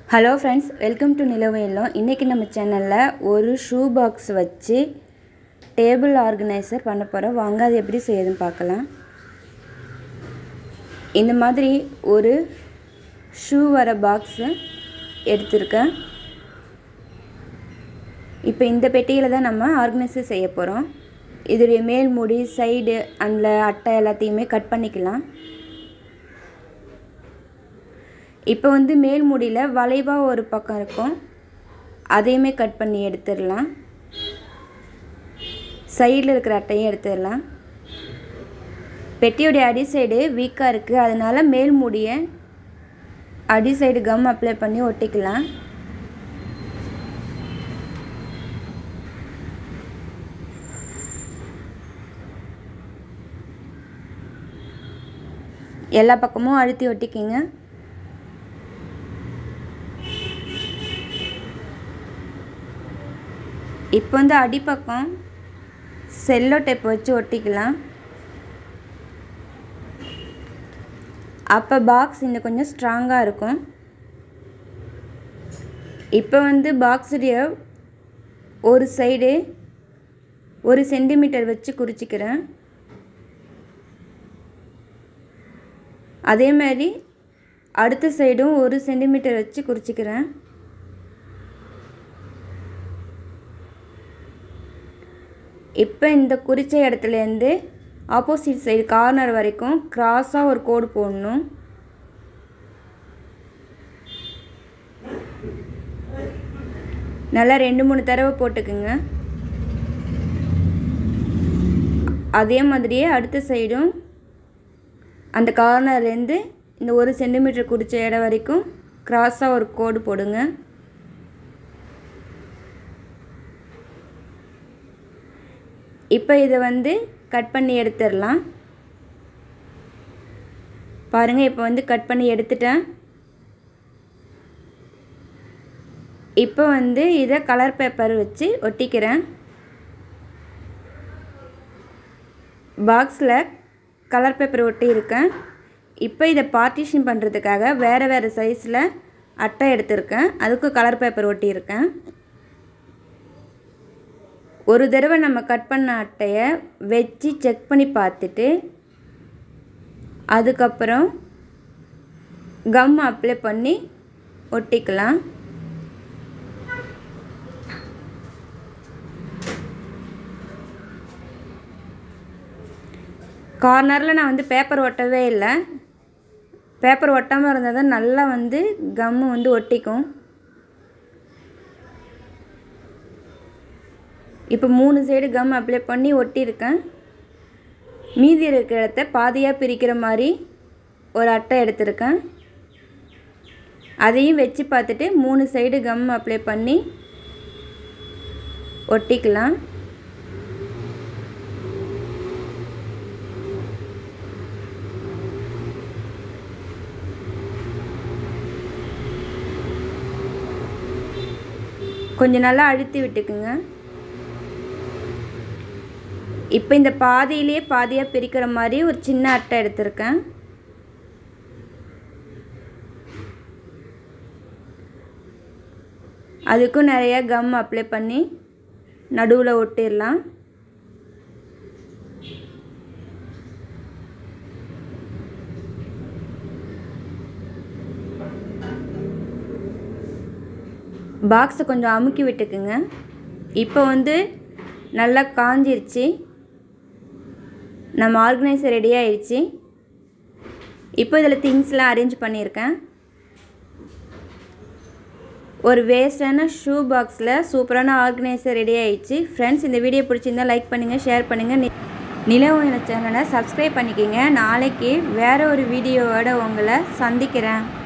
hello friends welcome to நிலவையிலும் இன்றைக்கி நம்ம சேனலில் ஒரு ஷூ பாக்ஸ் வச்சு டேபிள் ஆர்கனைசர் பண்ண போகிறோம் வாங்க அது எப்படி செய்யுதுன்னு பார்க்கலாம் இந்த மாதிரி ஒரு ஷூ வர பாக்ஸு எடுத்திருக்கேன் இப்போ இந்த பெட்டியில் தான் நம்ம ஆர்கனைசர் செய்ய போகிறோம் இதோடைய மேல் மூடி சைடு அந்த அட்டை எல்லாத்தையுமே கட் பண்ணிக்கலாம் இப்போ வந்து மேல் மூடியில் வளைவாக ஒரு பக்கம் இருக்கும் அதையுமே கட் பண்ணி எடுத்துடலாம் சைடில் இருக்கிற அட்டையும் எடுத்துடலாம் பெட்டியோடைய அடி சைடு வீக்காக இருக்குது அதனால் மேல் மூடியை அடி சைடு கம் அப்ளை பண்ணி ஒட்டிக்கலாம் எல்லா பக்கமும் அழுத்தி ஒட்டிக்கிங்க இப்போ வந்து அடிப்பக்கம் செல்லோ டேப் வச்சு ஒட்டிக்கலாம் அப்போ பாக்ஸ் இன்னும் கொஞ்சம் ஸ்ட்ராங்காக இருக்கும் இப்போ வந்து பாக்ஸுடைய ஒரு சைடு ஒரு சென்டிமீட்டர் வச்சு குறிச்சிக்கிறேன் அதே மாதிரி அடுத்த சைடும் ஒரு சென்டிமீட்டர் வச்சு குறிச்சிக்கிறேன் இப்போ இந்த குறித்த இடத்துலேருந்து ஆப்போசிட் சைடு கார்னர் வரைக்கும் க்ராஸாக ஒரு கோடு போடணும் நல்லா ரெண்டு மூணு தடவை போட்டுக்குங்க அதே மாதிரியே அடுத்த சைடும் அந்த கார்னர்லேருந்து இந்த ஒரு சென்டிமீட்டர் குறித்த இடம் வரைக்கும் க்ராஸாக ஒரு கோடு போடுங்க இப்போ இதை வந்து கட் பண்ணி எடுத்துடலாம் பாருங்கள் இப்போ வந்து கட் பண்ணி எடுத்துட்டேன் இப்போ வந்து இதை கலர் பேப்பர் வச்சு ஒட்டிக்கிறேன் பாக்ஸில் கலர் பேப்பர் ஒட்டி இருக்கேன் இப்போ இதை பார்ட்டிஷன் பண்ணுறதுக்காக வேறு வேறு சைஸில் அட்டை எடுத்திருக்கேன் அதுக்கு கலர் பேப்பர் ஒட்டியிருக்கேன் ஒரு தடவை நம்ம கட் பண்ண அட்டையை வச்சு செக் பண்ணி பார்த்துட்டு அதுக்கப்புறம் கம் அப்ளை பண்ணி ஒட்டிக்கலாம் கார்னரில் நான் வந்து பேப்பர் ஒட்டவே இல்லை பேப்பர் ஒட்டாமல் இருந்தால் தான் நல்லா வந்து கம்மு வந்து ஒட்டிக்கும் இப்போ மூணு சைடு கம் அப்ளை பண்ணி ஒட்டியிருக்கேன் மீதி இருக்கிற இடத்த பாதியாக பிரிக்கிற மாதிரி ஒரு அட்டை எடுத்திருக்கேன் அதையும் வச்சு பார்த்துட்டு மூணு சைடு கம் அப்ளை பண்ணி ஒட்டிக்கலாம் கொஞ்சம் நல்லா அழுத்தி விட்டுக்குங்க இப்போ இந்த பாதியிலே பாதியாக பிரிக்கிற மாதிரி ஒரு சின்ன அட்டை எடுத்திருக்கேன் அதுக்கும் நிறைய கம் அப்ளை பண்ணி நடுவில் ஒட்டிடலாம் பாக்ஸை கொஞ்சம் அமுக்கி விட்டுக்குங்க இப்போ வந்து நல்லா காஞ்சிருச்சு நம்ம ஆர்கனைசர் ரெடி ஆயிடுச்சு இப்போ இதில் திங்ஸ்லாம் அரேஞ்ச் பண்ணியிருக்கேன் ஒரு வேஸ்டான ஷூ பாக்ஸில் சூப்பரான ஆர்கனைசர் ரெடி ஆயிடுச்சு ஃப்ரெண்ட்ஸ் இந்த வீடியோ பிடிச்சிருந்தால் லைக் பண்ணுங்கள் ஷேர் பண்ணுங்கள் நிலவு சேனலை சப்ஸ்கிரைப் பண்ணிக்கோங்க நாளைக்கு வேறு ஒரு வீடியோவோட உங்களை சந்திக்கிறேன்